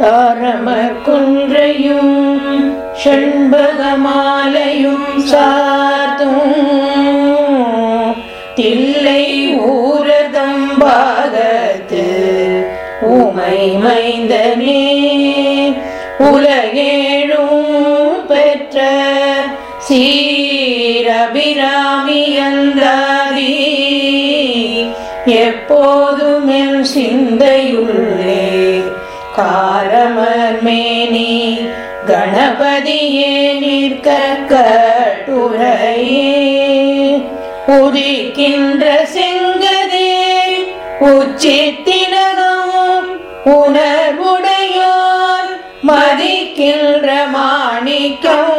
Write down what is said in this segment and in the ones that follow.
சாரமர் குன்றையும் செண்பகமாலையும் சாத்தும் தில்லை ஊரதம் பாகத்து உமை மைந்தனே உலகேழும் பெற்ற சீரபிராமி அந்தாதி எப்போதும் என் சிந்தையுள்ளே காரமர்மேனி கணபதியே நிற்க கட்டுரையே உதிக்கின்ற செங்கதே உச்சித்தினகம் உணர்வுடையோர் மதிக்கின்ற மாணிக்கம்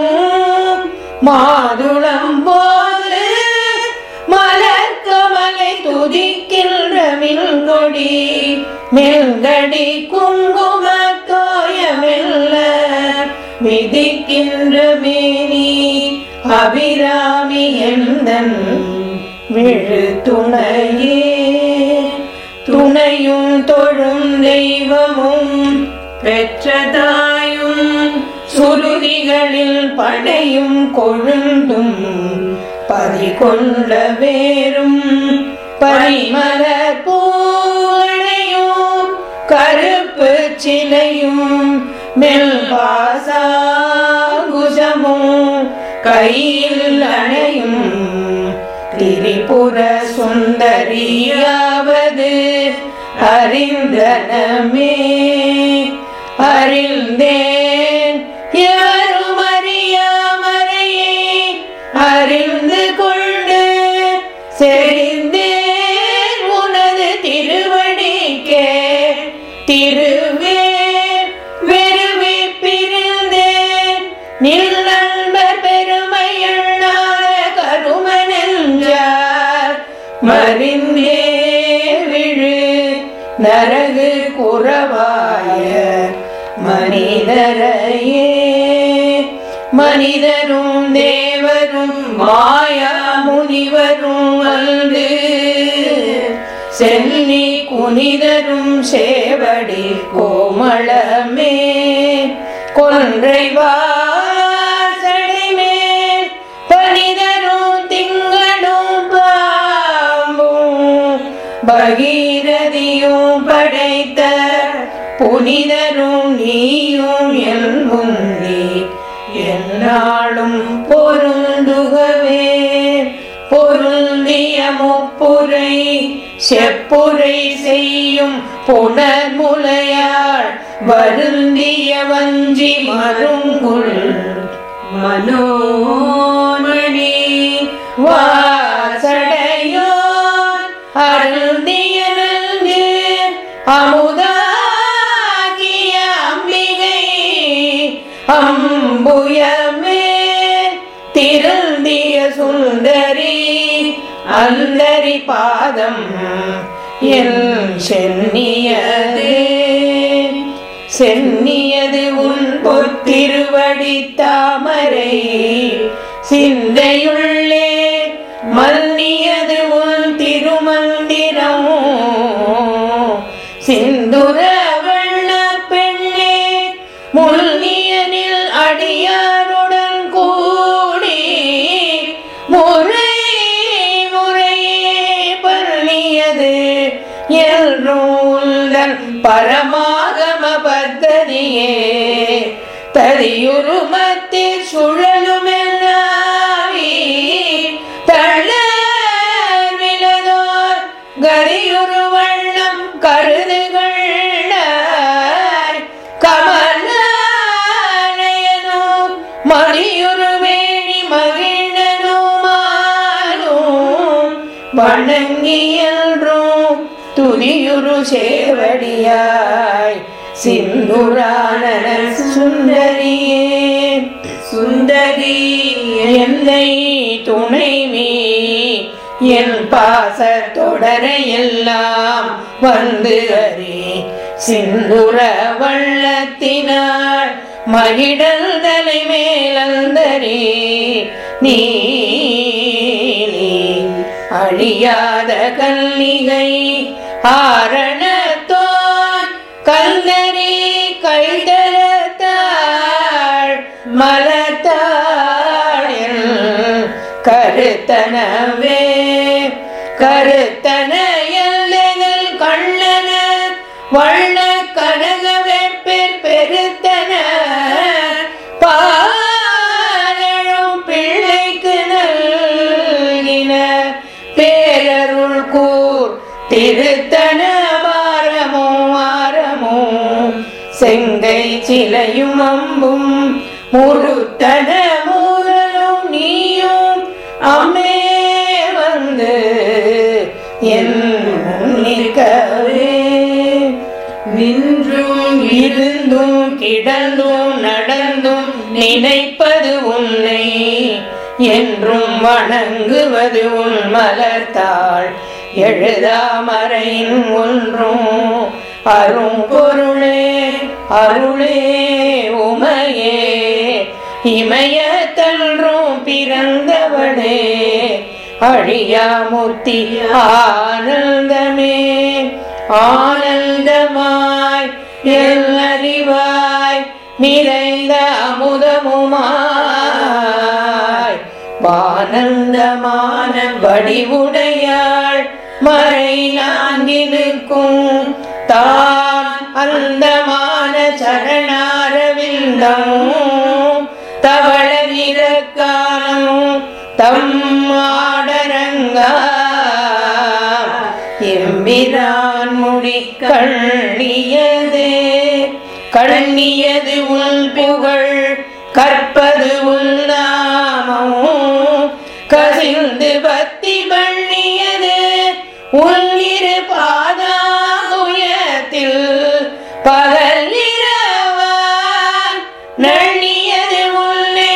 மாதுளம் போது மலர் கமலை துதிக்கின்ற மில்கொடி மெல்கடி குங்கும தோயமெல்ல விதிக்கின்ற மேனி அபிராமி எந்தன் விழு துணையே துணையும் தொழும் தெய்வமும் பெற்றதாயும் சுருதிகளில் படையும் கொழுந்தும் பதிகொண்ட வேரும் பரிமலர் பூவனையும் கருப்பு சிலையும் மெல்பாசாகுசமும் கையில் அணையும் திரிபுர சுந்தரியாவது அறிந்தனமே அறிந்தேன் யாரும் அறியாமறையை அறிந்து கொண்டு செறிந்தேன் உனது திருவடிக்கே திருவே வெறுவி பிரிந்தேன் நில் நண்பர் பெருமை எண்ணாத கருமனெஞ்சார் மறிந்தே விழு நரகு குறவாய மனிதரையே மனிதரும் தேவரும் மாயா முனிவரும் வந்து சென்னி குனிதரும் சேவடி கோமளமே கொன்றை வாசடைமேல் பனிதரும் திங்களும் பாம்பும் பகீரதியும் படைத்த புனிதரும் நீயும் என் முன்னே என்னாலும் பொருந்துகவே பொருந்திய முப்புரை செப்புரை செய்யும் புனர்முலையாள் வருந்திய வஞ்சி மருங்குள் மனோன்மணி வாசடையோன் அருந்திய நஞ்சு அமுதாகிய அம்பிகை அம்புயமே திருந்திய சுந்தரி அந்தரி பாதம் என் சென்னியதே சென்னியது உன் பொத்திருவடி தாமரை சிந்தையுள்ளே மன்னியது உன் திருமந்திரம் சிந்துர வண்ண பெண்ணே முல்னியனில் அடியாருடன் கூடி முறை முறையே பண்ணியது எல்றூந்தன் பரமாகம பத்ததியே ததியுருமத்தில் சுழலுமெல்லாவி தளர்விலதோர் கரியுரு வண்ணம் கருதுகள் கமலாலயனோ மணியுரு வேணி மகிழனுமானும் வணங்கியல்றும் துதியுரு சேவடியாய் சிந்துரானன சுந்தரியே சுந்தரி என்னை துணைவி என் பாச தொடரையெல்லாம் வந்து அறி சிந்துர வள்ளத்தினாள் மகிழல் தலை மேலந்தரே நீ அழியாத கல்லிகை ஆரணத்தோன் கல்லறி கை மலத்தாழில் கருத்தனவே கருத்தன எல்லைகள் கண்ணன வண்ண கனக வெப்பில் பெருத்தன பாலழும் பிள்ளைக்கு நல்கின பேரருள் கூர் திருத்தன வாரமும் வாரமும் செங்கை சிலையும் அம்பும் முருத்தன மூரலும் நீயும் அம்மே வந்து என் நிற்கவே நின்றும் இருந்தும் கிடந்தும் நடந்தும் நினைப்பது உன்னை என்றும் வணங்குவது உன் மலர்த்தாள் எழுதாமறையின் ஒன்றும் அரும் பொருளே அருளே உமையே இமயத்தன்றும் பிறந்தவளே அழியாமூர்த்தி ஆனந்தமே ஆனந்தமாய் எல்லறிவாய் நிறைந்த அமுதமுமாய் வானந்தமான வடிவுடையாள் மறை நான்கினுக்கும் தான் அந்தமான சரணாரவிந்தம் தவள நிறக்காலம் தம் ஆடரங்கா எம்பிரான் முடி கண்ணியதே கண்ணியது உள் புகழ் கற்பது உள் நாமம் கசிந்து பக்தி பண்ணியது உள்ளிரு பாதாகுயத்தில் பகல் இரவான் நண்ணியது உன்னை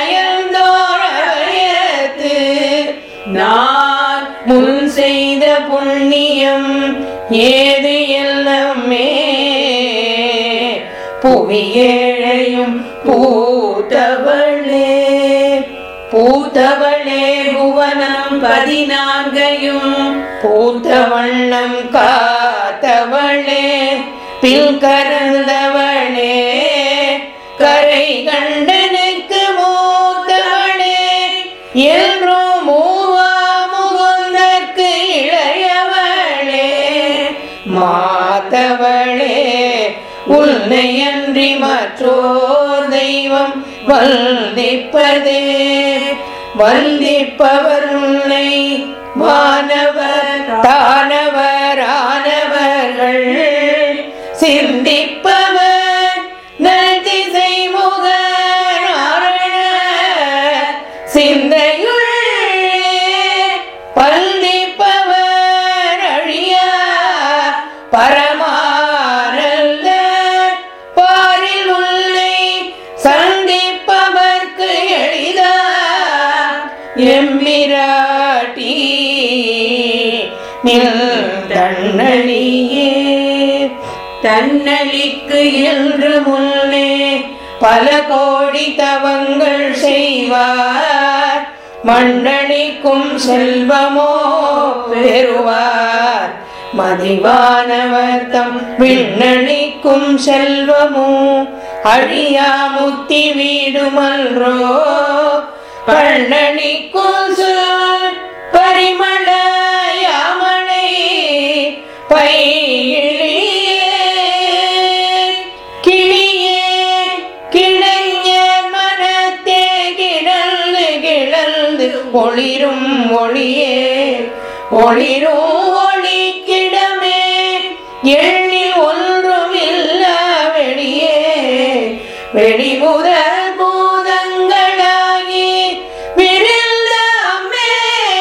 நயந்தோரத்து நான் முன் செய்த புண்ணியம் ஏது எல்லாமே புவியேழையும் பூத்தவளே பூத்தவளே புவனம் பதினான்கையும் பூத்த வண்ணம் காத்தவளே பில் கறந்தவளே கரை கண்டனுக்கு மூத்தவளே என்றும் மூவா முகுந்தற்கு இளையவளே மாத்தவளே உன்னை அன்றி மற்றோர் தெய்வம் வந்திப்பதே வந்திப்பவர் உன்னை வானவர் தானவர் ஆனவர்கள் சிந்திப்பவர் நல்திசை முக நாரண சிந்தையுள்ளே பல்திப்பவர் அழியா பரமானல்ல பாரில் உள்ளே சந்திப்பவர்க்கு எளிதா எம்பிராட்டி நில் தன்னழியே தன்னழிக்கு என்று முன்னே பல கோடி தவங்கள் செய்வார் மண்டளிக்கும் செல்வமோ பெறுவார் மதிவானவர் தம் விண்ணளிக்கும் செல்வமோ அழியா முத்தி வீடுமன்றோ கண்ணளிக்கும் சொல் பரிமள யாமனை பையிழியே கிளியே கிளைஞர் மனத்தே கிடந்து கிடந்து ஒளிரும் ஒளியே ஒளிரும் ஒளிக்கிடமே எண்ணில் ஒன்றும் இல்ல வெளியே வெளிமுதல் பூதங்களாகி விரிந்த அம்மே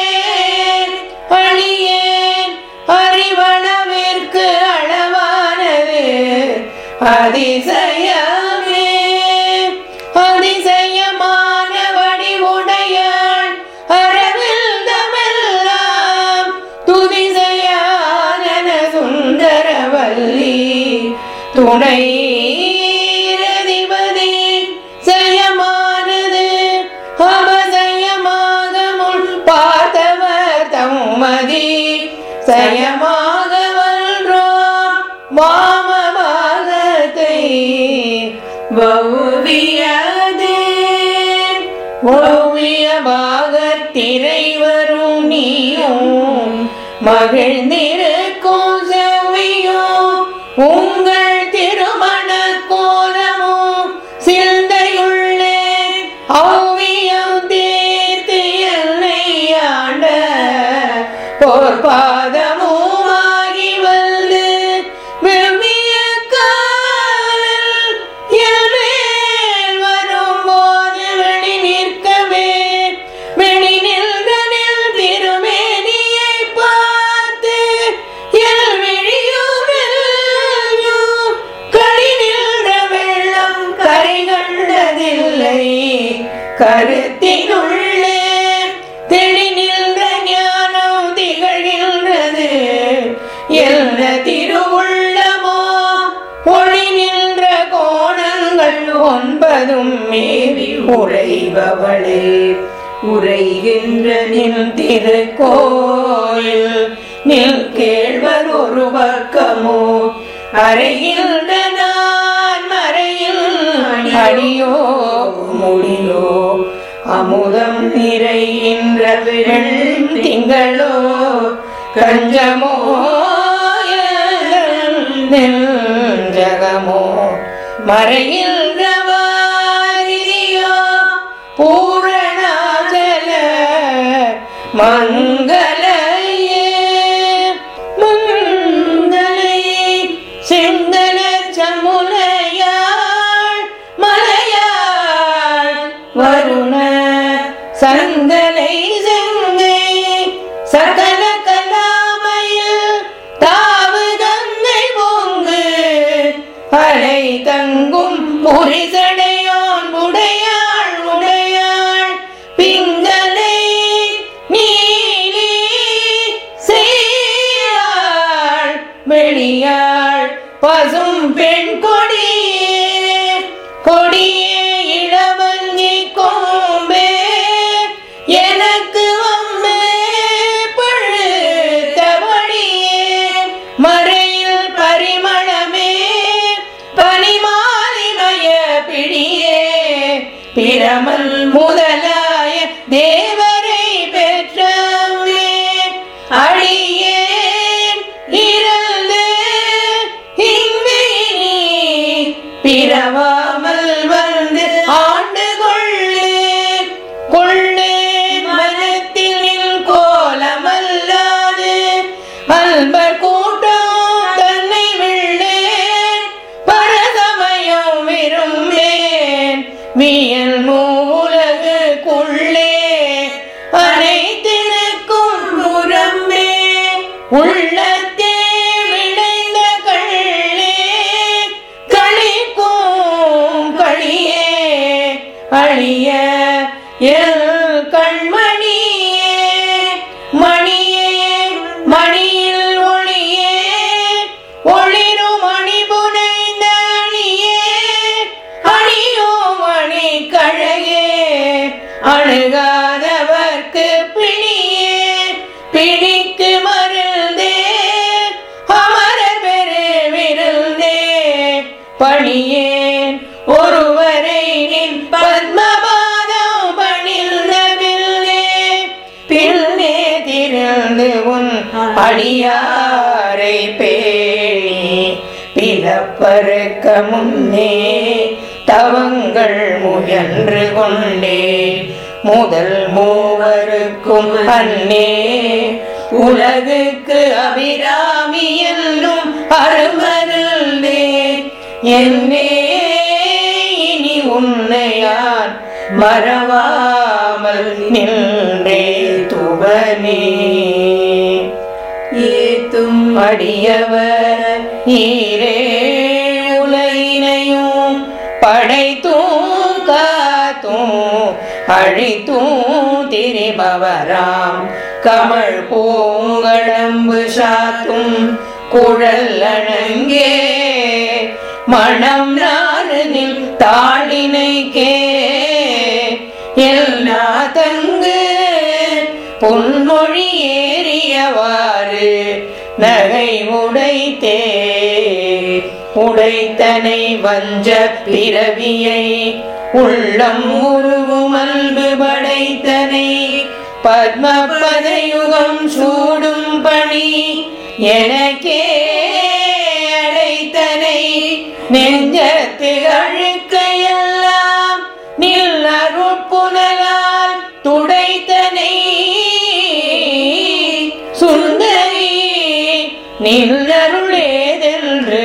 அழியேன் அறிவளவிற்கு அளவானது அதிசயமே அதிசயமான வடிவுடையாள் அரவிந்தமெல்லாம் துதிசையான சுந்தரவல்லி துணை ரதிபதி ஜெயமானது அபஜயமாக முன் பார்த்தவர் தம்மதி சயமாக வல்றோ வாமபாகத்தை பௌவியதே ஓவியமாக திரை வரும் நீயும் மகிழ்ந்திருக்கும் செவ்வியும் உங்கள் திருமண கோலமும் சிந்தையுள்ளே ஔவியம் தீர்த்து என்னை ஆண்ட போர்பாதமும் ஆகி வந்து வெவ்விய காலில் என் மேல் வரும்போது வெளி நிற்கவே வெளி நின்ற நில் திருமேனியை பார்த்து என் விழியுமெல்லும் களி நின்ற வெள்ளம் கரை கண்டதில்லை கருத்தினுள்ளே தெளி நின்ற ஞானம் திகழ்கின்றது என்ன திருவுள்ளமோ ஒளி நின்ற கோணங்கள் ஒன்பதும் மேவி உறைபவளே உரைகின்ற நின் திருக்கோயில் நில் கேழ்வர் ஒரு பக்கமோ அறைகின்ற நான் மறையில் அடியோ முடியோ அமுதம் நிறைகின்ற வெள் திங்களோ கஞ்சமோ ஜகமோ மறைகின்ற வாரிதியோ பூரணாச்சல மங்களையே மங்களை செந்தல சமுலையாள் மலையாள் வருண சந்தலை செங்கை சகல கலாமையில் தாவு கங்கை பொங்கு அலை தங்கும் புரிசடையோன் உடையாள் உடையாள் பிங்களை நீலி செய்யாள் வெளியாள் பசும் பெண் கொடியே கொடியே இளவஞ்சி கோம்பே எனக்கு வம்பே பழுத்தபடியே மறையில் பரிமளமே பனிமாலிமய பிடியே பிரமல் முதலாய தேவரை பெற்றவே அழியேன் இறந்து இங்கே நீ பிறவாமல் வந்து ஆண்டு கொள்ளேன் கொள்ளேன் மனத்தில் நின் கோலமல்லாது அன்பர் கூட்டம் தன்னை விள்ளேன் பரசமயம் விரும்பேன் வியல் மூலகுக்குள்ளே அனைத்தினுக்கும் புறம்பே உள்ளத்தே விளைந்த கள்ளே களிக்கும் களியே அழிய எல் கண்மணியே மணியே மணியில் ஒளியே ஒளிரு மணி புனைந்த அணியே அணியோ மணி கழகே அணுகாதவர்க்கு பிணியே பிணிக்கு மருந்தே அமர பெரு விருந்தே பணியேன் ஒருவரை நின் பத்மபாதம் பணிந்தவில்லே பின்னே திறந்து உன் அடியாரை பேணி பிறப்பறுக்க முன்னே தவங்கள் முயன்று கொண்டே முதல் மூவருக்கும் அன்னே உலகுக்கு அபிராமி என்னும் அருமருந்தே என்னே இனி உன்னையான் மறவாமல் நின்றே துவனே ஏத்தும் அடியவர் ஈரே உலகினையும் படைத்தும் காத்தும் அழித்தும் திரிபவராம் கமழ் பூங்கடம்பு சாத்தும் குழல் அணங்கே மணம் நாரனில் தாளினைக்கே எல்லா தங்கு பொன்மொழி ஏறியவாறு நகை உடைத்தே உடைத்தனை வஞ்ச பிறவியை உள்ளம் உருவும் அன்பு பத்மபதயுகம் சூடும் பணி எனக்கே அடைத்தனை நெஞ்சத்து அழுக்கையெல்லாம் நில் அருட்புனலால் துடைத்தனை சுந்தரி நில்லருளேதென்று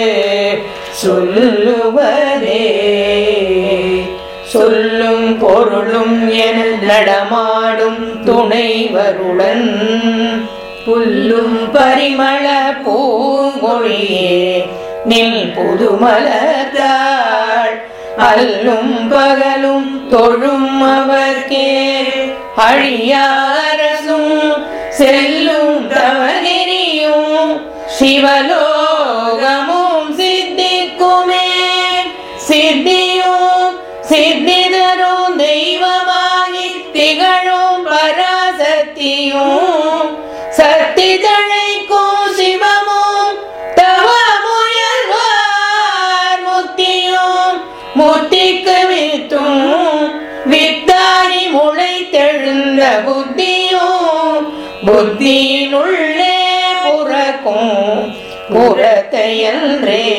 சொல்லுவதே சொல்லும் பொருளும் என நடமாடும் துணைவருடன் புல்லும் பரிமள பூங்கொழியே நில் புதுமலர்தாள் அல்லும் பகலும் தொழும் அவர்க்கே அழியாரசும் செல்லும் தவநெறியும் சிவலோகமும் சித்திக்குமே சித்தியும் சித்திதரும் தெய்வமாகி திகழும் பராசக்தியும் சக்தி தழைக்கும் சிவமும் தவமுயல்வார் முத்தியும் முத்திக்கு வித்தும் வித்தாரி முளைத்தெழுந்த புத்தியும் புத்தியினுள்ளே புறக்கும் புறத்தையன்றே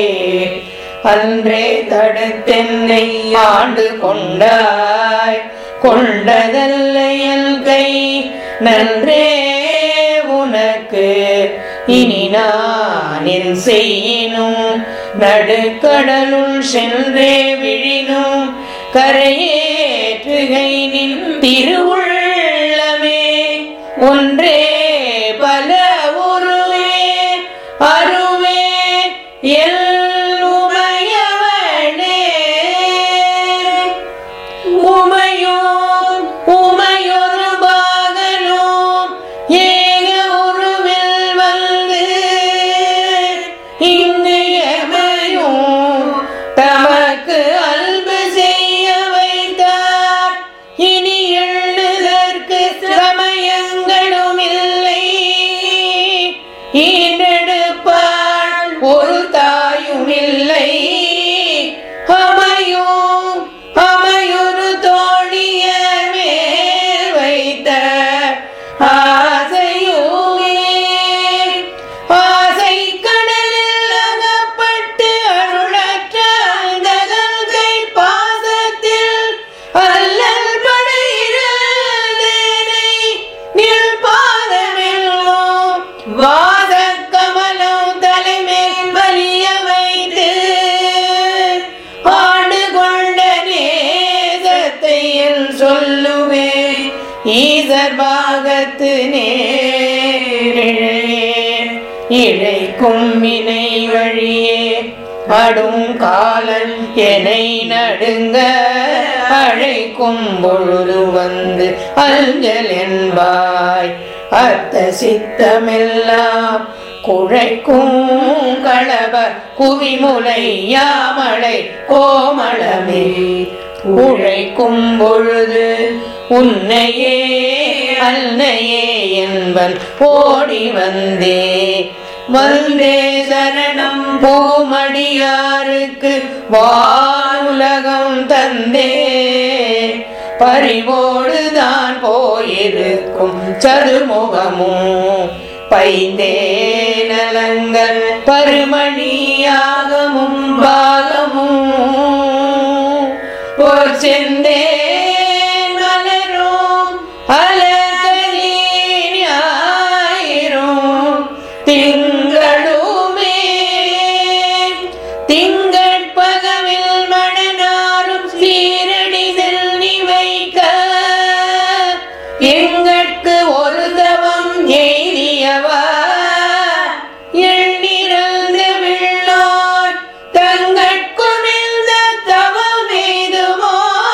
அன்றே தடுத்தென்னை ஆண்டு கொண்டாய் கொண்டதல்ல என் கை நன்றே உனக்கு இனி நான் என் செய்யினும் நடுக்கடலுள் சென்றே விழினும் கரையேற்றுகை நின் திருவுள்ளமே ஒன்றே பல உருவே அருவே எல் உமையவனே உமையோம் உமையொரு பாகனும் ஏக உருவில் வந்து இங்கு எமையும் தமக்கு அன்பு செய்ய வைத்தார் இனி எண்ணுதற்கு சமயங்களும் இல்லை ஈன்றெடுப்பாள் ஒரு தாயும் இல்லை அமையும் அமையொரு தோழிய மேல் வைத்த ஆசையுமே ஆசை கடலில் அகப்பட்டு அருளற்ற அந்தகங்கை பாசத்தில் அல்லல் படையிறந்தேனை நில் பாதமெல்லோ வாத கமலம் தலைமேல் வலிய வைத்து ஆண்டு கொண்ட நேசத்தை என் சொல்லுவேன் ஈசர் பாகத்து நேரிழையே இழைக்கும் வினை வழியே அடும் காலன் என்னை நடுங்க அழைக்கும் பொழுது வந்து அஞ்சல் என்பாய் அர்த்த சித்தமெல்லாம் குழைக்கும் களவ குவிமுலை யாமலை கோமளமே உழைக்கும் பொழுது உன்னையே அன்னையே என்பன் ஓடி வந்தே வந்தே சரணம் பூமடியாருக்கு வானுலகம் தந்தே பறிவோடு தான் போயிருக்கும் சதுர்முகமும் பைந்தே நலங்கள் பருமணியாகமும் பாகமும் போர் செந்தே மலரும் அலகலி ஞாயிறும் திங்களுமே திங்கட்பகவில் மணனாரும் சீரடி செல்வி வைக்க எங்கட்கு ஒரு தவம் எய்தியவா எண்ணிறந்து விண்ணோர் தங்கட்குமிழ்ந்த தவம் எய்துமோ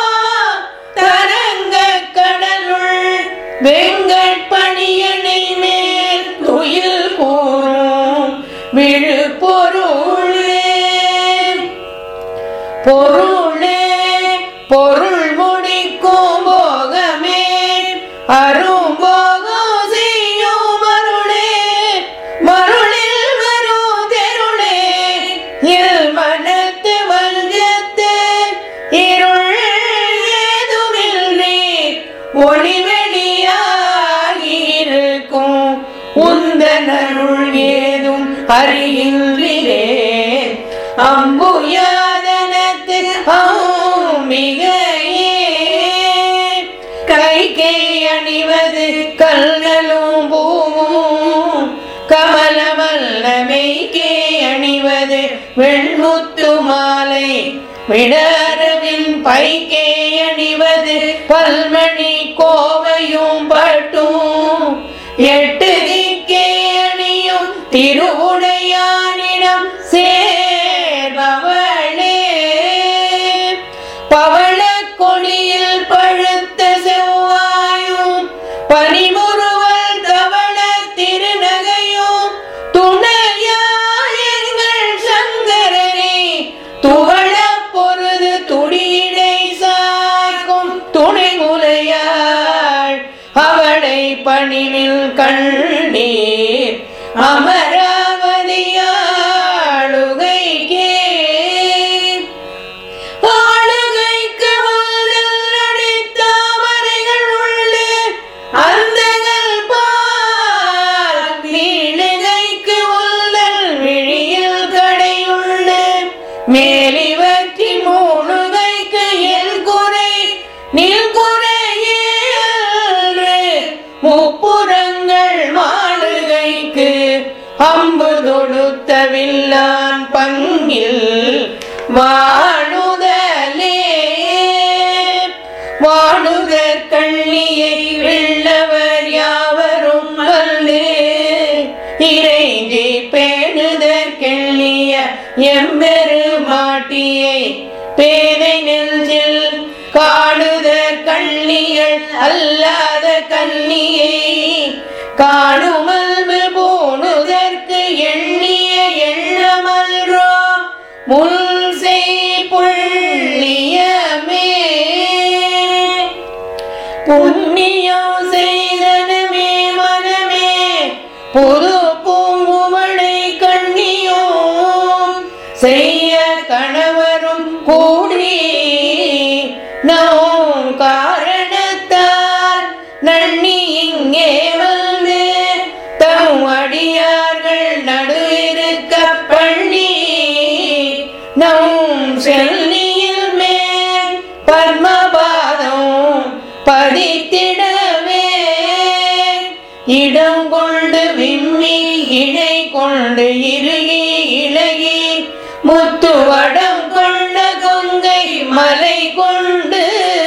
தரங்க கடலுள் வெங்கட்பணியனை மேல் துயில் கூறும் விழுப்பொருளே பொருளே பொருள் முடிக்கும் போகமே அரும் போகம் செய்யும் மருளே மருளில் வரும் தெருளே இல் மனத்து வஞ்சத்து இருள் ஏதுமில்லை ஒளி வெளியா அதனருள் ஏதும் அறிகின்றே அம்புயாதனத்து மிகையே கைகை அணிவது கல்நலும் பூவும் கமலமல்லமைக்கே அணிவது வெண்முத்து மாலை விடரவின் பைக்கே அணிவது பல்மணி கோவையும் பட்டும் எட்டு திக்கே அணியும் திருவுடையானிடம் சேர்பவளே பவள கொடியில் பழுத்த செவ்வாயும் பனிமுறுவல் தவள திருநகையும் துணையாயங்கள் சங்கரனே துவள பொருது துடியிடை சாய்க்கும் துணை முலையாள் அவளை பணிவில் கண்ணீர் அமராவதியாளுகைக்கே ஆளுகைக்கு முதல் நடித்தாமரைகள் உள்ளே அந்தகள் பால் வீழுகைக்கு உள்ளல் விழியில் கடையுள்ள மேலிவற்றி மூணுகைக்கு எல் குறை நில் குறையே முப்புறங்கள் மாளுகைக்கு அம்பு தொடுத்த வில்லான் பங்கில் வாழுதலே வாழுதற் கண்ணியை வெள்ளவர் யாவரும் வல்லே இறைஞ்சி பேணுதற்கெண்ணிய எம்பெரு மாட்டியை பேதை நெஞ்சில் காடுதற் கண்ணியள் அல்லாத கண்ணியை காணுமல்பு போணுதற்கு எண்ணிய எண்ணமல்ரோ முன் செய் புண்ணியமே புண்ணியம் செய்தனமே மனமே புது பூங்குமணை கண்ணியும் செய்ய கணவரும் கூடி நோம் காரணத்தால் நன்னி இங்கே வந்து தம் அடியார்கள் நடுவிருக்க பண்ணி நம் செல்லியில் மேல் பத்மபாதம் பதித்திடவே இடம் கொண்டு விம்மி இணை கொண்டு இறுகி இழகி முத்துவடம் கொண்ட கொங்கை மலை கொண்டு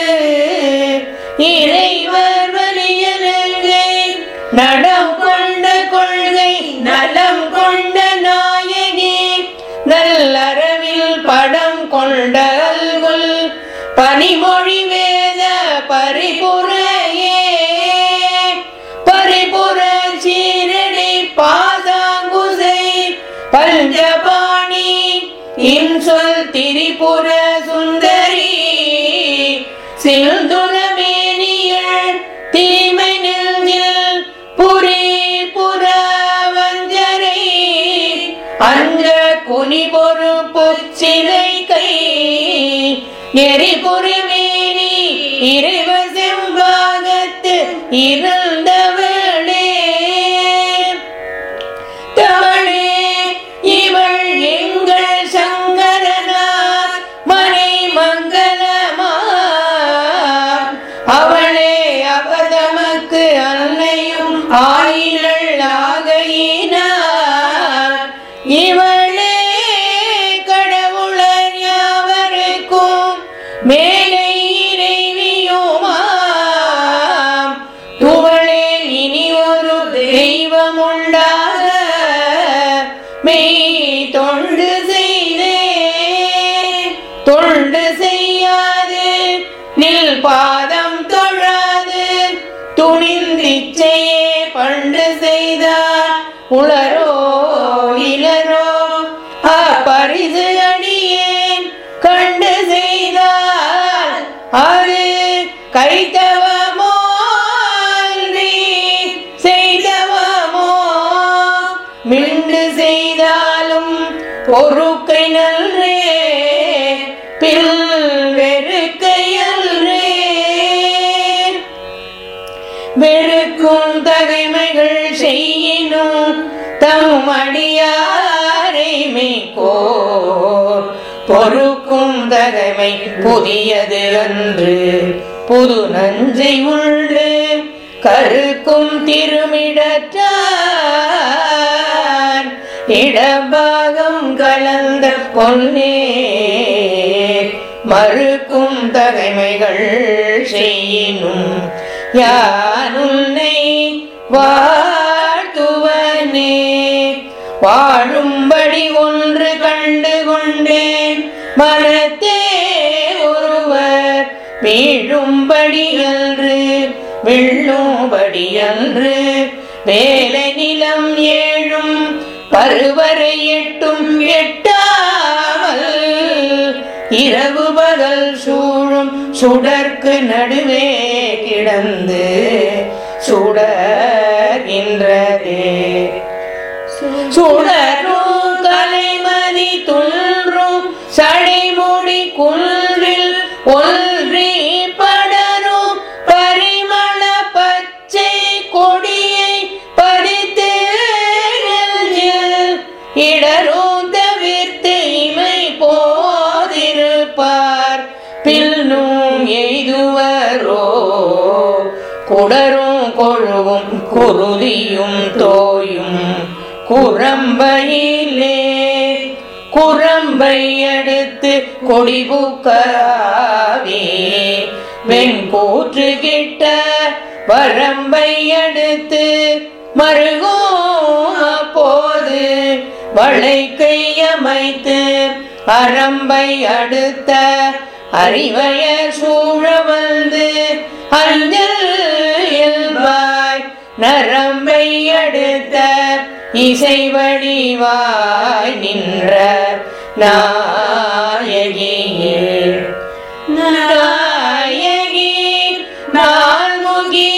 இறைவர் வலியனங்கை நடம் கொண்ட கொள்கை நலம் கொண்ட நாயகி நல்லறவில் படம் கொண்ட அல்குல் பனிமொழி வேத பரிபுரையே பரிபுர சீரடி பாதாங்குசை பஞ்சபாணி இன்சொல் திரிபுர சுந்தரி சிந்துலமேனியள் தீமை நெஞ்சில் புரி புற வஞ்சரை அஞ்ச குனி பொறுப்பு சிலை கை எரிபுரி மேனி இறைவ செம்பாகத்து இருந்தவளே தவளே இவள் எங்கள் சங்கரனார் மனை மங்களமா அவளே அவதமக்கு அன்னையும் ஆயினள் ஆகையினார் இவளே கடவுளர் யாவருக்கும் மேலை இறைவியுமாம் துவளே இனி ஒரு தெய்வம் உண்டாக மெய் தொண்டு செய்தே தொண்டு செய்யாது நில் பாதம் தொழாது துணிந்திச்சையே பண்டு செய்தார் உளரோ இளரோ அப்பரிசு அடியேன் கண்டு செய்தால் அது கைத்தவமோ அன்றி செய்தவமோ மிண்டு செய்தாலும் பொறுக்கை நல்றே பில் வெறுக்கையல்றே வெறுக்கும் தகைமைகள் செய்யினும் அடியாரை மெய்கோர் பொறுக்கும் தகைமை புதியது அன்று புது நஞ்சை உண்டு கருக்கும் திருமிடற்றான் இடபாகம் கலந்த பொன்னே மறுக்கும் தகைமைகள் செய்யினும் யான் உன்னை வாழ்த்துவனே வாழும்படி ஒன்று கண்டு கொண்டேன் மனத்தே ஒருவர் வீழும்படி அன்று விழும்படி அன்று வேலை நிலம் ஏழும் பருவரை எட்டும் எட்டாமல் இரவு பகல் சூழும் சுடர்க்கு நடுவே கிடந்து சுடர்கின்றதே சுடரும் கலைமதி துன்றும் சடைமுடி குன்றில் ஒன்றி படரும் பரிமள பச்சை கொடியை பறித்து நெஞ்சில் இடரும் தவிர்த்து இமை போதிருப்பார் பின்னும் எய்துவரோ குடரும் கொழுவும் குருதியும் தோயும் குரம்பையிலே குரம்பை அடுத்து கொடிபூக்காவே வெண்கூற்று கிட்ட வரம்பை அடுத்து மருகும் அப்போது வளைக்கை அமைத்து அரம்பை அடுத்த அறிவையர் சூழ வந்து அஞ்சல் என்பாய் நரம்பை அடுத்த இசை வடிவாய் நின்ற நாயகியே நாயகி நான்முகி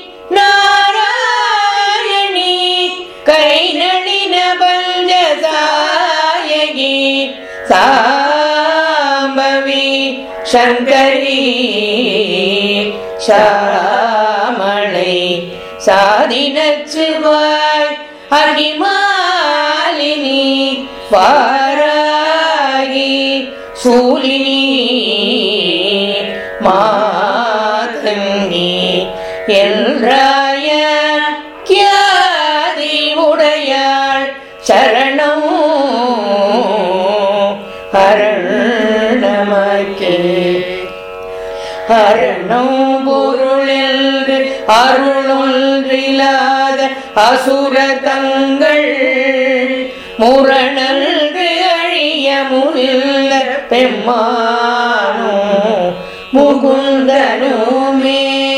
நாராயணி கை நளின பஞ்சசாயகி சாம்பவி சங்கரி சாமளை சாதினச்சுவாய் அகிமாலினி வாராகி சூலினி மாதங்கி என்றாய கியாதி உடையாள் சரணம் அருணமக்கே அரணம் பொருளென்று அருளொன்றில்லாத அசுர தங்கள் முரணன்று அழிய முனில்ல பெம்மானோ முகுந்தனுமே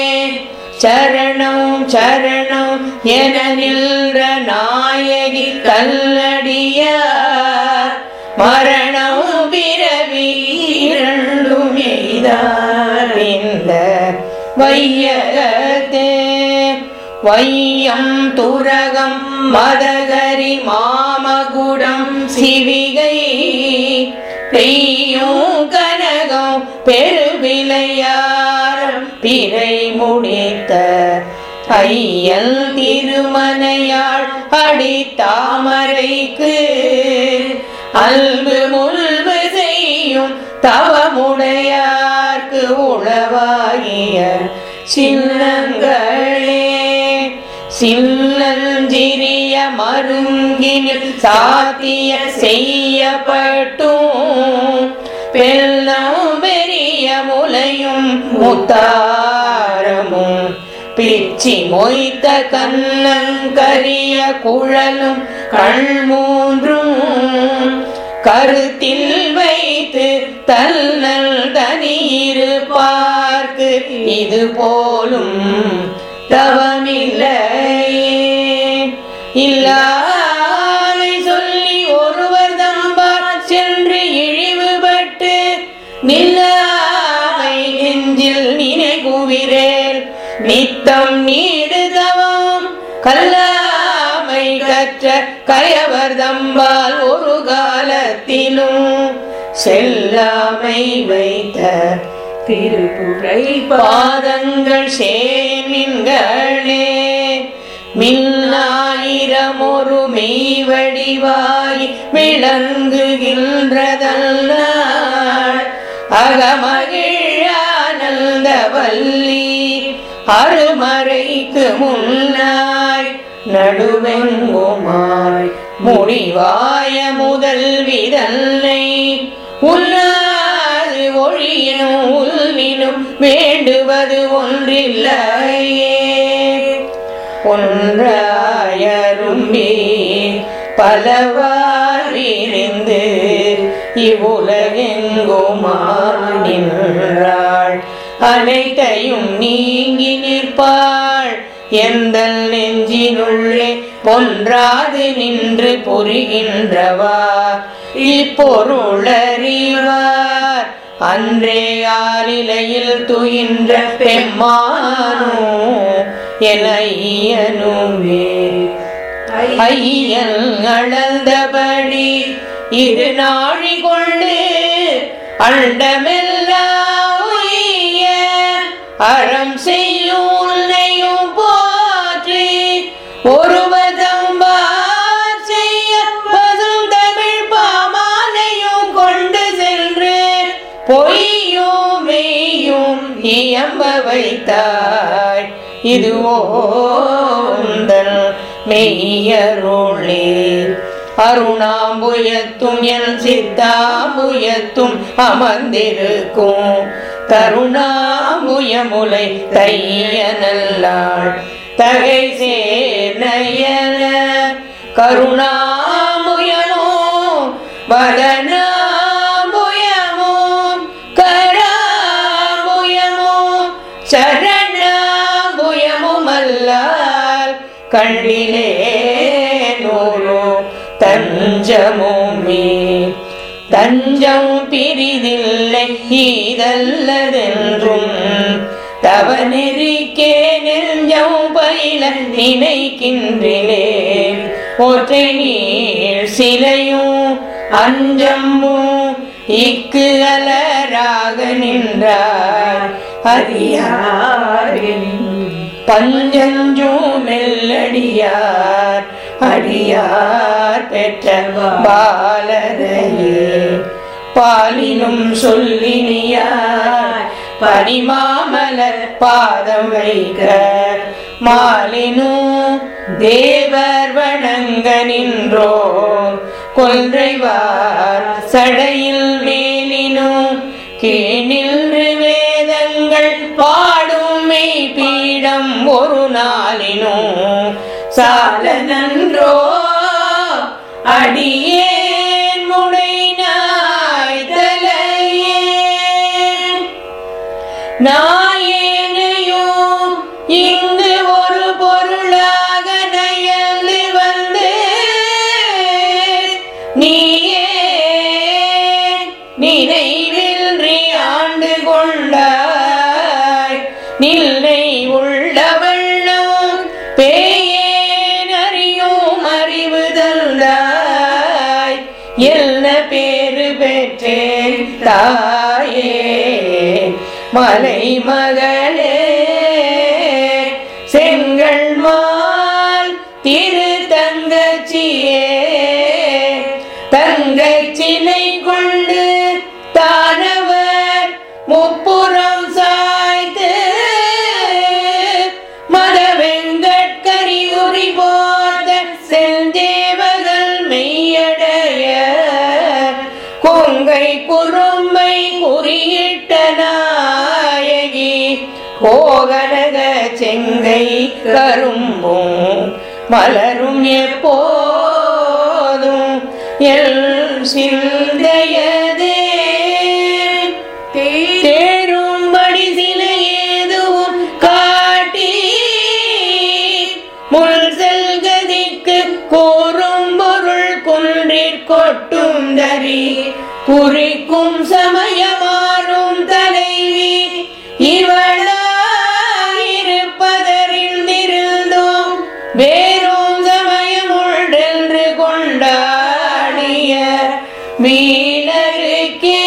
சரணம் சரணம் என நின்ற நாயகி கல்லடியார் மரணம் பிறவி இரண்டும் எய்தார் இந்த வையகத்தே வையம் துரகம் மதகரி மாமகுடம் சிவிகை பெய்யும் கனகம் பெருவிளையாரம் பிறை முடித்த ஐயல் திருமனையாள் அடி தாமரைக்கு அல்பு முல்பு செய்யும் தவமுடையார்க்கு உளவாகிய சின்னங்களே சின்னஞ்சிறிய மருங்கினில் சாத்திய செய்யப்பட்டும் பெல்லம் பெரிய முலையும் முத்தாரமும் பிச்சி மொய்த்த கண்ணங்கரிய குழலும் கண் மூன்றும் கருத்தில் வைத்து தன்னல் தனியிருப்பார்க்கு இது போலும் தவமில்லையே இல்லாமை சொல்லி ஒருவர் தம்பார் சென்று இழிவுபட்டு நில்லாமை நெஞ்சில் நினைகுவிரேல் நித்தம் நீடுதவம் கல்லாமை கற்ற கயவர் தம்பால் ஒரு காலத்திலும் செல்லாமை வைத்த திருப்புரை பாதங்கள் சேமின்களே மின்னாயிரம் அகமொரு மெய்வடிவாய் விளங்குகின்றதல்லாள் அகமகிழானந்த வல்லி அருமறைக்கு முன்னாய் நடுவெங்குமாய் முடிவாய முதல் விதல்லை உன்னாது ஒழியனும் உள்வினும் வேண்டுவது ஒன்றில்லையே ஒன்றாயரும்பி பலவார் விரிந்து இவ்வுலகெங்குமாய் நின்றாள் அனைத்தையும் நீங்கி நிற்பாள் எந்த நெஞ்சினுள்ளே பொன்றாது நின்று புரிகின்றவா இப்பொருளறிவார் அன்றே ஆலிலையில் துயின்ற பெம்மானோ என ஐயனுமே ஐயன் அளந்தபடி இரு நாழி கொண்டு அண்டமெல்லாம் உய்ய அறம் செய்யும் உன்னையும் போற்றி ஒருவதம்பார் செய்ய பதும் தமிழ் பாமாலையும் கொண்டு சென்று பொய்யும் மெய்யும் இயம்ப வைத்தாய் இதுவோ உந்தன் மெய்யருளே அருணாம்புயத்தும் என் சித்தாம்புயத்தும் அமர்ந்திருக்கும் தருணாம்புயமுலை தையனல்லாள் தகை சேர்நயன கருணாம்புயமோ வதனாம்புயமோ கராம்புயமோ சரணாம்புயமும் அல்லால் கண்ணிலே நூறு தஞ்சமுமே தஞ்சம் பிரிதில்லை ஈதல்லதென்றும் தவ நெறிக்கே நெஞ்சம் பயில நினைக்கின்றே ஒற்றை நீர் சிலையும் அஞ்சமும் இக்கு அலராக நின்றார் அறியாரின் பஞ்சஞ்சும் மெல்லடியார் அடியார் பெற்ற பாலரையே பாலினும் சொல்லினியார் பனிமாமலர் பாதம் வைக்க மாலினும் தேவர் வணங்க நின்றோ கொன்றைவார் சடையில் மேலினும் கீழின்று வேதங்கள் பாடும் மெய் பீடம் ஒரு நாளினும் சால நன்றோ அடியேன் முனை நாய் தலையே நாயேனையும் இங்கு ஒரு பொருளாக நயந்து வந்து நீயே நினைவின்றி ஆண்டு கொண்டாய் நில்லை உள்ள வண்ணம் பேயேன் அறியும் அறிவு தந்தாய் என்ன பேரு பெற்றேன் தாயே மலை மகளே செங்கல் மால் திரு தங்கச்சியே தங்கச் சிலை கொண்டு தானவர் முப்புறம் சாய்த்து மத வெங்கட்கரி உரி போத செந்தேவர்கள் மெய்யடைய கொங்கை குறும்பை குறியிட்ட நாயகி கோகனக செங்கை கரும்பும் மலரும் எப்போதும் எல் சிந்தையதே தேரும்படி சில ஏதுவும் காட்டி முள் செல்கதிக்கு கூறும் பொருள் குன்றிற் கொட்டும் தரி குறிக்கும் சமயமாறும் தலைவி இவளாயிருப்பதரில் திருந்தோம் வேறும் சமயம் உண்டென்று கொண்டாடிய வீணருக்கே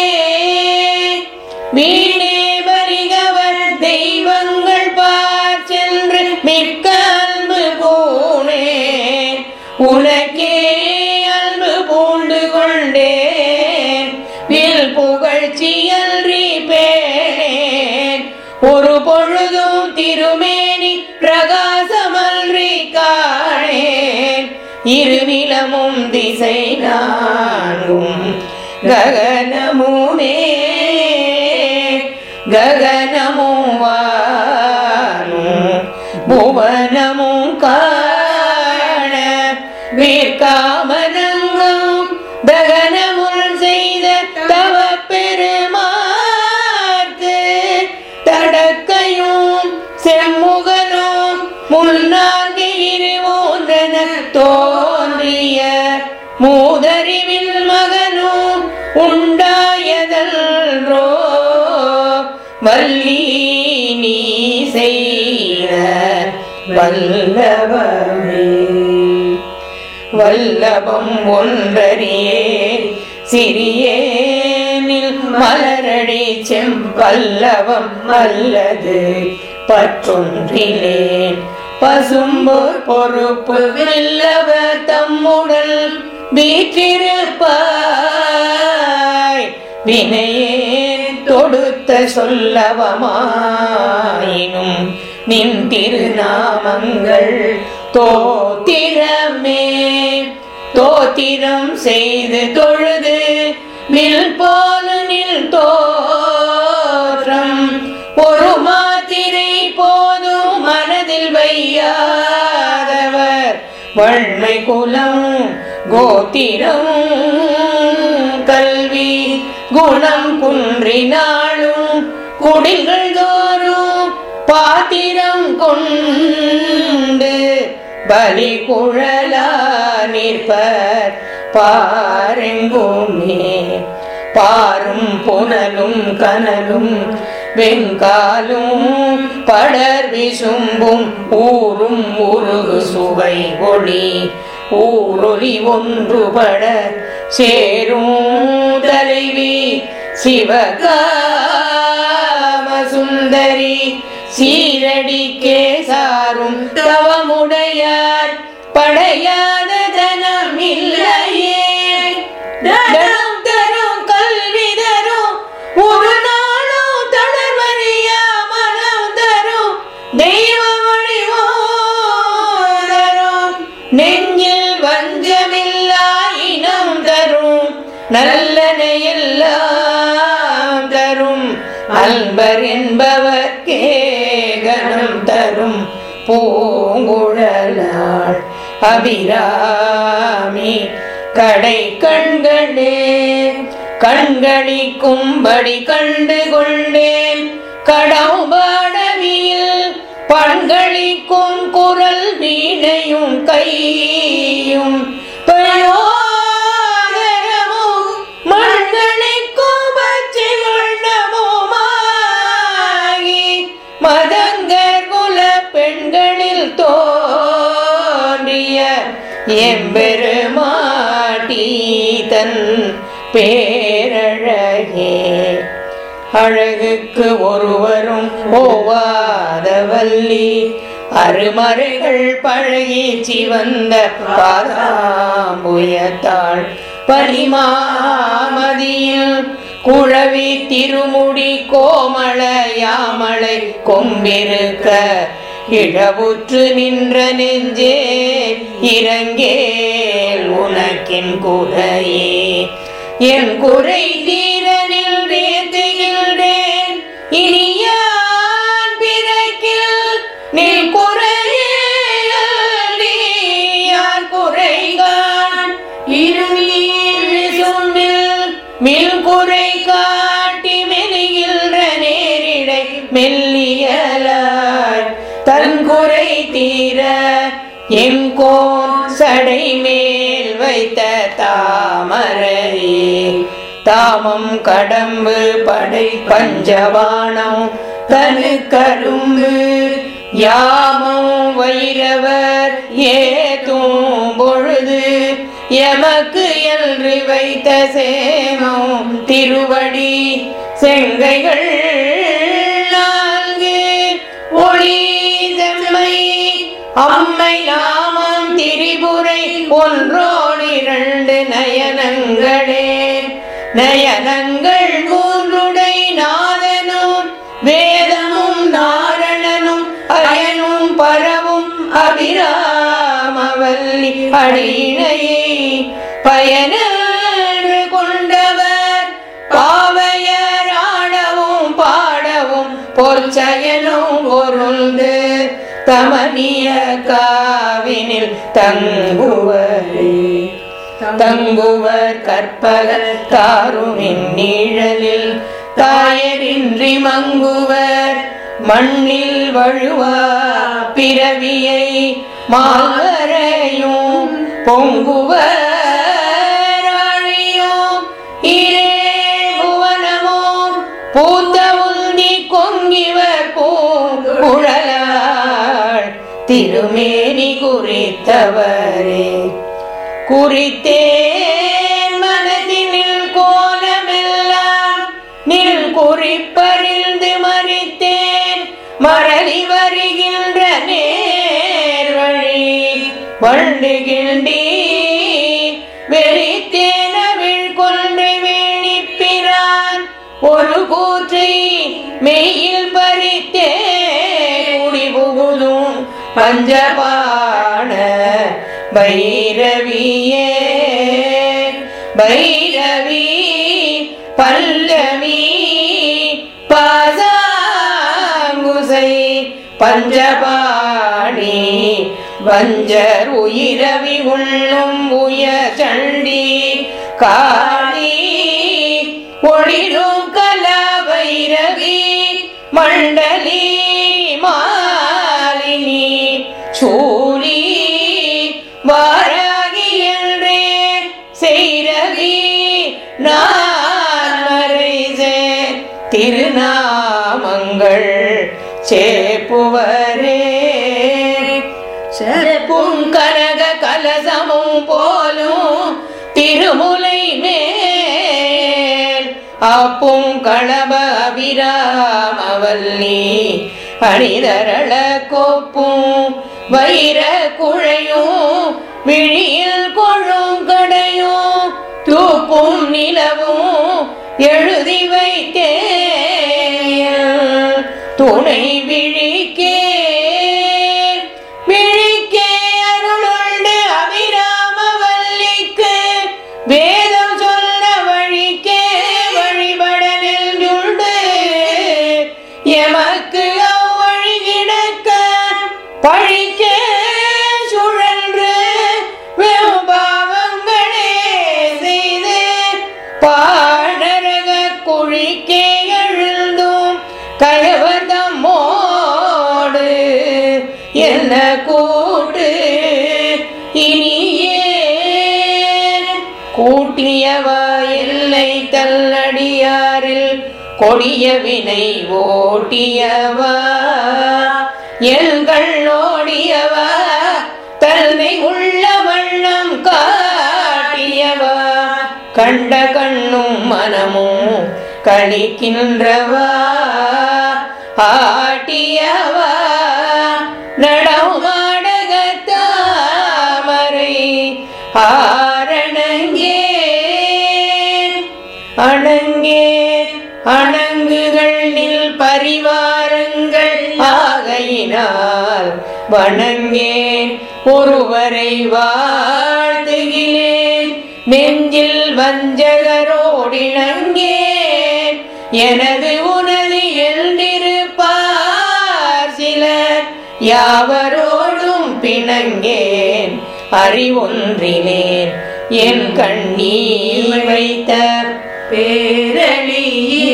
வீணே வருகவர் தெய்வங்கள் பார் சென்று மிக்க அன்பு பூனே இருநிலமும் திசை நான்கும் ககனமுமே ககனமும் வானும் புவனமும் காண வீர்காமனங்கும் தகனமுள் செய்த தவ பெருமாக்கு தடக்கையும் செம்முகனும் முன்னாங்கு இருவோன்றன தோன்றிய மூதறிவில் மகனும் உண்டாயதல்ரோ வள்ளி நீ செய்த வல்லவமே வல்லபம் ஒன்றறியே சிறியேனில் மலரடி செம்பல்லவம் அல்லது பற்றொன்றிலேன் பசும்போர் பொறுப்பு வெல்லவ தம்முடல் வீற்றிருப்பாய் வினையேன் தொடுத்த சொல்லவமாயினும் நின் திருநாமங்கள் தோத்திரமே தோத்திரம் செய்து தொழுது நில் போல நில் தோற்றம் ஒரு மாத்திரை போதும் மனதில் வையாதவர் வன்மை குலம் கோத்திரம் கல்வி குணம் குன்றினாலும் குடில்கள் தோறும் பாத்திரம் கொண்டு பலி குழலா நிற்பர் பாரெங்குமே பாரும் புனலும் கனலும் வெங்காலும் படர் விசும்பும் ஊரும் உருகு சுவை ஒளி ஊரொலி ஒன்றுபட சேரும் தலைவி சிவகாம சுந்தரி சீரடிக்கே சாரும் தவமுடையார் படையாத தனம் இல்லையே தனம் தரும் கல்வி தரும் ஒரு நாளும் தொடர்வறியா மனம் தரும் தெய்வ தரும் நெஞ்சில் வஞ்சமில்லா இனம் தரும் நல்லனை எல்லாம் தரும் அன்பர் என்பவர்க்கே கணம் தரும் பூங்குழலாள் அபிராமி கடை கண்களே கண்களிக்கும்படி கண்டு கொண்டேன் கடவுபாடவியில் பண்களிக்கும் குரல் வீணையும் கையும் பயோதரமும் மண்களிக்கும் பச்சை வண்ணமுமாகி மதங்கர் குல பெண்களில் தோன்றிய எம்பெருமாட்டி தன் பேரழகே அழகுக்கு ஒருவரும் ஓவாத வள்ளி அருமறைகள் பழகி சிவந்த பாதாம்புயத்தாள் பரிமாமதியில் குழவி திருமுடி கோமள யாமளை கொம்பிருக்க இழவுற்று நின்ற நெஞ்சே இறங்கேல் உனக்கின் குறையே என் குறை தீரனில் வேத்துகின்றேன் இனி யான் பிறக்கில் நில் குறையே யார் குறைகான் இருநீர் விசும்பில் மில் குறை காட்டி மெலிகின்ற நேரிடை மெல்லியலாய் தன் குறை தீர எங்கோன் சடை மேல் வைத்த தாமரையே தாமம் கடம்பு படை பஞ்சபாணம் தனு கரும்பு யாமம் வைரவர் ஏதும் பொழுது எமக்கு என்று வைத்த சேமம் திருவடி செங்கைகள் நான்கு ஒளி செம்மை அம்மை நாமம் திரிபுரை ஒன்றோடு இரண்டு நயனங்களே நயனங்கள் மூன்றுடை நாதனும் வேதமும் நாரணனும் அயனும் பரவும் அபிராம அபிராமவல்லி அடியினையை பயனன்று கொண்டவர் பாவையராடவும் பாடவும் பொற்செயலும் பொருள்ந்து தமனிய காவினில் தங்குவரே தங்குவர் கற்பகல் தாருமின் நிழலில் தாயரின்றி மங்குவர் மண்ணில் வழுவா பிறவியை மால்வரையும் பொங்குவர் ஆழியும் இரே புவனமும் பூத்த உந்தி கொங்கிவர் பூங்குழலாள் திருமேனி குறித்தவரே குறித்தேன் மனதினில் கோலமெல்லாம் நில் குறிப்பறிந்து மறித்தேன் மறலி வருகின்ற நேர் வழி வண்டுகின்றி வெறித்தேனவிழ் கொன்று வேணிப்பிரான் ஒரு கூற்றை மெய்யில் பறித்தே குடி புகுதும் பஞ்சபாண பைரவியே பைரவி பல்லவி பாசாங்குசை பஞ்சபாணி வஞ்சர் உயிரவி உள்ளும் உய சண்டி காளி ஒளிரும் கலா பைரவி மண்டலி மாலினி சூரி வாராகி என்றே செய்ரவி நான் மறைசே திருநாமங்கள் சேப்புவரே செப்பும் கனக கலசமும் போலும் திருமுலை மேல் அப்பும் களப அபிராமவல்லி அணிதரள கோப்பும் வைர குழையும் விழியில் கொழும் கடையும் தூப்பும் நிலவும் எழுதி வைத்தேன் துணை விழிக்கே விழிக்கே அருளுண்டு அபிராமவல்லிக்கு வேதம் சொன்ன வழிக்கே வழிபட நெல்லுண்டு எமக்கு அவ்வழி கிடக்க பழிக்கே சுழன்று வெம்பாவங்களே செய்து பாடரக குழிக்கே எழுந்தும் கயவதமோடு என்ன கூட்டு இனியே கூட்டியவா இல்லை தள்ளடியாரில் கொடிய வினை ஓட்டியவா எங்கள் ஓடியவா தன்னை உள்ள வண்ணம் காட்டியவா கண்ட கண்ணும் மனமும் கழிக்கின்றவா ஆட்டியவா நடமாடகத்தாமரை ஆரணங்கே அணங்கே அணங்குகள் நில் பரிவாரங்கள் ஆகையினால் வணங்கேன் ஒருவரை வாழ்த்துகிறேன் நெஞ்சில் வஞ்சகரோடிணங்கேன் எனது உனது எழுந்திருப்பார் சிலர் யாவரோடும் பிணங்கேன் அறிவொன்றினேன் என் கண்ணீர் வைத்த பேரழியே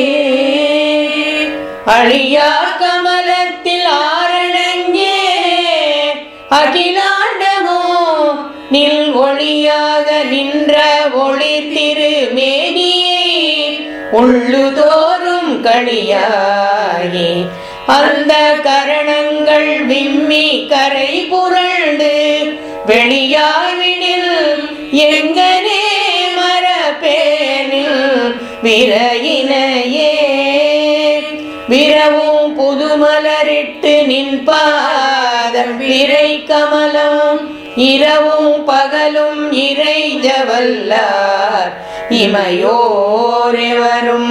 அழியா கமலத்தில் ஆரணங்கே அகிலாண்டமோ நில் ஒளியாக நின்ற ஒளி திருமேனியை உள்ளுதோறும் களியாகி அந்த கரணங்கள் விம்மி கரை புரண்டு வெளியாவினில் எங்கனே மரப்பேனில் விரையினையே விரவும் புதுமலரிட்டு நின் பாதம் விரை கமலம் இரவும் பகலும் இறை ஜவல்லார் இமையோரெவரும்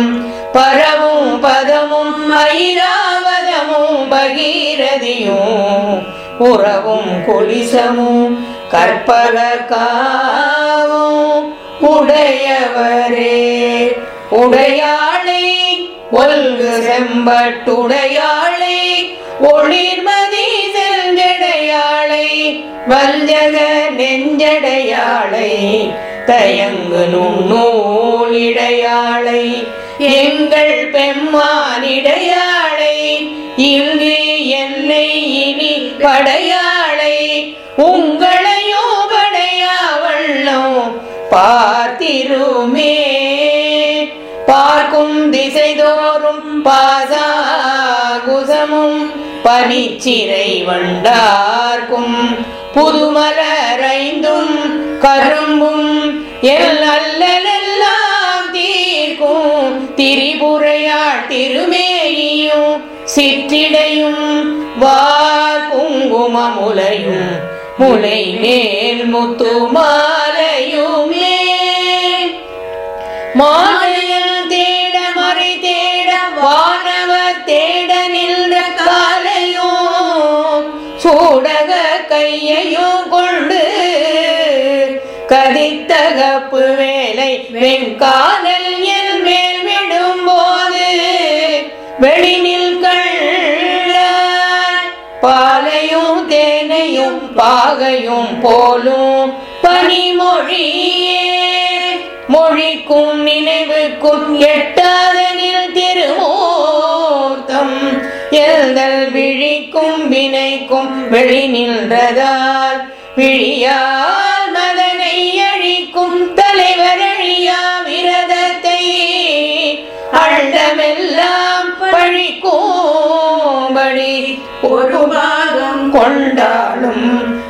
பரவும் பதமும் ஐராவதமும் பகீரதியும் உறவும் குலிசமும் கற்பக காவும் உடையவரே உடையாளை ஒல்கு செம்பட்டுடையாளை ஒளிர்மதி செஞ்சடையாளை வஞ்சக நெஞ்சடையாளை தயங்கு நுண்ணூலிடையாளை எங்கள் பெம்மானிடையாளை இங்கு என்னை இனி படையாளை உங்களையோ படையா வண்ணம் பார்த்திருமே பார்க்கும் திசைதோறும் பாசாகுசமும் பனிச்சிறை வண்டார்க்கும் புதுமலரைந்தும் கரும்பும் எல் அல்லலெல்லாம் தீர்க்கும் திரிபுரையாள் திருமேனியும் சிற்றிடையும் வார் குங்குமமுலையும் முலை மேல் முத்து மாலையுமே மாலையில் தேட மறை தேட வானவர் தேட நின்ற காலையும் சூடக கையையும் கொண்டு கதித்தகப்பு வேலை வெண்கானல் என் மேல் விடும்போது வெளிநில் கள்ள பாலையும் தேனையும் பாகையும் போலும் பனிமொழியே மொழிக்கும் நினைவுக்கும் எட்டாதனில் திருமூர்த்தம் எழுதல் விழிக்கும் வினைக்கும் வெளி நின்றதால் விழியால் மதனை அழிக்கும் தலைவர் அழியா விரதத்தை அண்டமெல்லாம் பழிக்கும்படி ஒரு பாகம் கொண்டாடும்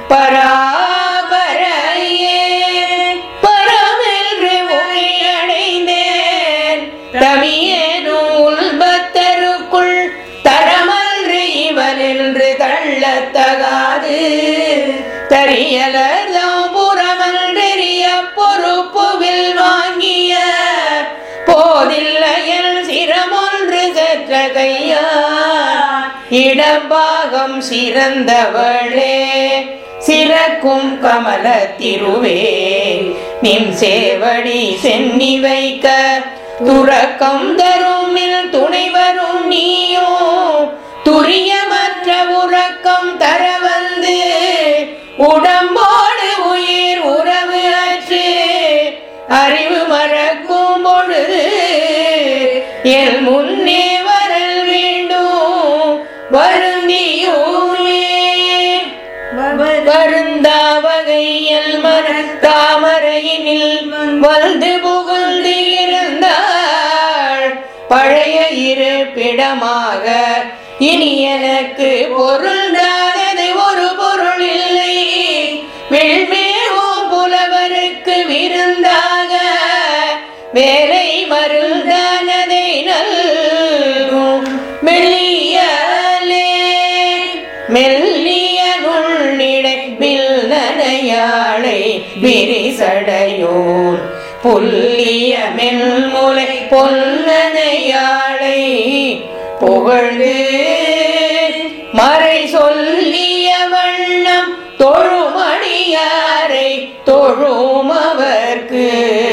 பராபரையே பரமென்று அடைந்தேன் தமியேனும் உள்பத்தருக்குள் தரமன்று இவன் என்று தள்ளத்தகாது தரியலர்தம் புறமன்றெறிய பொறுப்புவில் வாங்கிய போதில்லையல் சிரமொன்று செற்ற கையார் இடம்பாகம் சிறந்தவளே சிறக்கும் கமல திருவே நின் சேவடி சென்னி வைக்க துறக்கம் தருமில் துணை வரும் நீயோ துரியமற்ற உறக்கம் தர வந்து உடம்போடு உயிர் உறவு அற்று அறிவு மறக்கும் பொழுது என் முன்னே வரல் வேண்டும் வருந்தியுமே வருந்தா வகையில் மன தாமரையினில் வந்து புகுந்து இருந்தாள் பழைய இருப்பிடமாக இனி எனக்கு பொருந்தாதது ஒரு பொருள் இல்லை விழ்மேவும் புலவருக்கு விருந்தாக வேலை மருந்தானதை நல்கும் மெல்லியலே மெல்லிய நுண்ணிடை நனையாளை விரிசடையோன் புல்லிய மென்முலை பொன்னனையாளை புகழ்ந்து மறை சொல்லிய வண்ணம் தொழுமடியாரை தொழுமவர்க்கு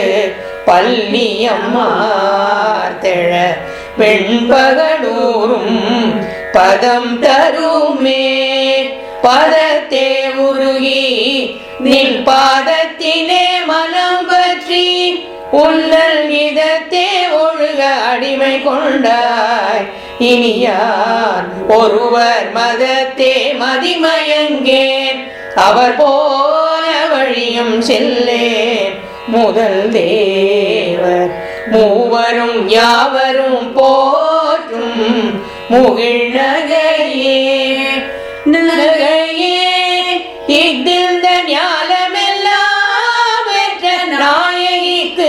பல்லியம்மார்த்தெழ வெண்பகலூரும் பதம் தருமே பதத்தே உருகி நின் பாதத்தினே மனம் பற்றி உன்னல் இதத்தே ஒழுக அடிமை கொண்டாய் இனியான் ஒருவர் மதத்தே மதிமயங்கேன் அவர் போன வழியும் செல்லேன் முதல் தேவர் மூவரும் யாவரும் போற்றும் முகிழ் நகையே நகையே இஃதில்த ஞாலமெல்லாம் பெற்ற நாயகிக்கு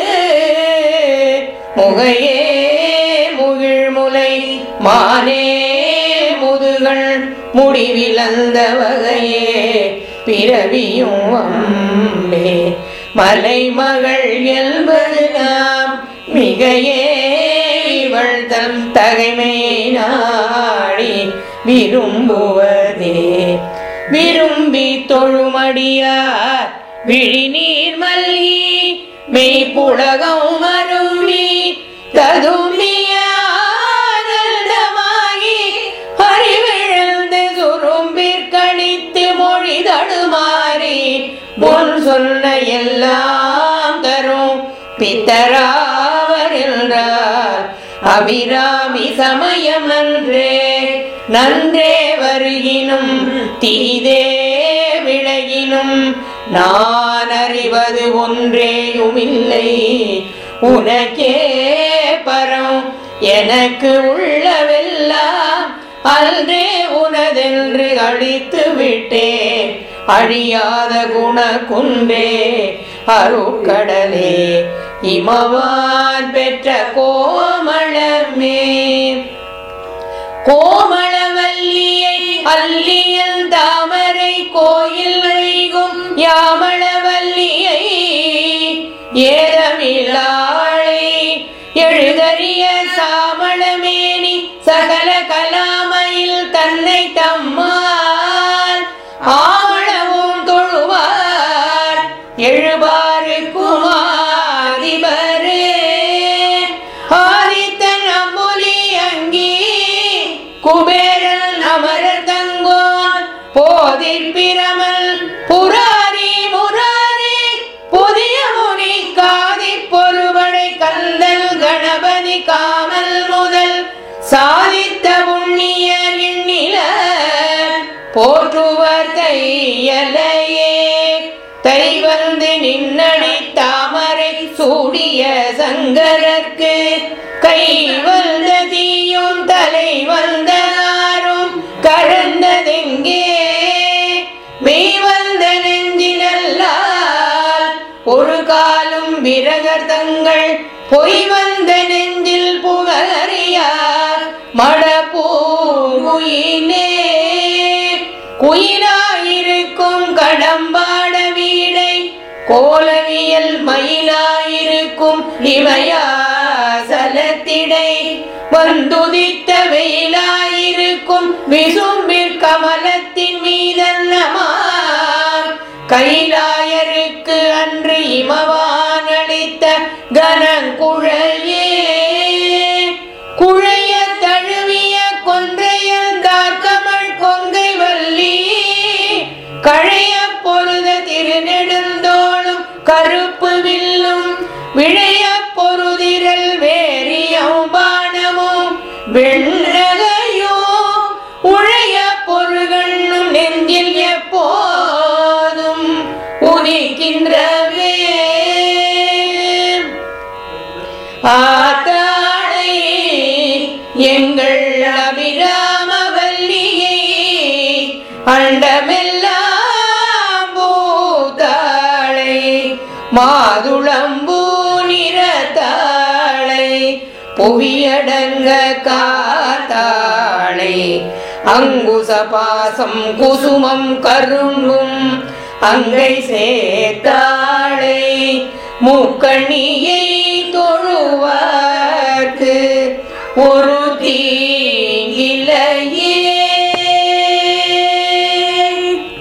முகையே முகிழ்முலை மானே முதுகள் முடிவிலந்த வகையே பிறவியும் அம்பே மலைமகள் என்பது நாம் மிகையே இவள் தன் தகைமை நாடி விரும்புவதே விரும்பி தொழுமடியார் விழிநீர் மல்கி மெய்ப்புலகம் மரும்பி ததும்பிய ஆனந்தமாகி அறிவிழந்து சுரும்பிற்கணித்து மொழி தடுமாறி முன் சொன்ன எல்லாம் தரும் பித்தராவர் என்றார் அபிராமி சமயம் நன்றே நன்றே வருகினும் தீதே விளையினும் நான் அறிவது ஒன்றேயுமில்லை உனக்கே பரம் எனக்கு உள்ளவெல்லாம் அன்றே உனதென்று அழித்து விட்டேன் அழியாத குண குன்றே அருக்கடலே இமவான் பெற்ற கோமளமே கோமளவல்லியை அல்லியல் தாமரை கோயில் வைகும் யாமளவல்லியை ஏதமிழாளை எழுதறிய சாமளமேனி சகல கலாமையில் தன்னை தம்மால் ஆமளவும் தொழுவார் எழுபாறு குமாரிபரே ஆதித்தன் அம்புலி அங்கி குபேரன் அமரர் தங்கோன் போதில் பிரமல் புராரி முராரி புதிய முனி காதி பொறுபடை கந்தல் கணபதி காமல் முதல் சாதித்த புண்ணியர் எண்ணில போற்றுவர் தையலையே தை வந்து நின்னடி தாமரை சூடிய சங்கரர்க்கு கை வந்த தீயும் தலை வந்த ஆரும் கடந்ததெங்கே மெய் வந்த நெஞ்சினல்லால் ஒரு காலும் விரகர் தங்கள் பொய் வந்த நெஞ்சில் புகழறியார் மடப்பூயினே குயிலாயிருக்கும் கடம்பாட வீடை கோலவியல் மயிலாயிருக்கும் இமயாசலத்திடை வந்துதித்த வெயிலாயிருக்கும் விசும்பிற் கமலத்தின் மீதன்னமா கைலாயருக்கு அன்று இமவான் அளித்த கனங்குழையே குழைய தழுவிய கொன்றையல் தார்கமள் கொங்கை வள்ளி கழைய பொருத திருநெடுந்தோளும் கருப்பு வில்லும் விழைய பொருதிரல் வேரியம் பானமும் வெண்ணகையோ உழைய பொருகண்ணும் நெஞ்சில் எப்போதும் உதிக்கின்றவே ஆத்தாளை எங்கள் அபிராமவல்லியை அண்டமெல்லாம் பூத்தாளை மாதுளம்பூ நிறத்தாளை புவியடங்க காத்தாளை அங்குச பாசம் குசுமம் கரும்பும் அங்கை சேர்த்தாளை மூக்கண்ணியை தொழுவார்க்கு ஒரு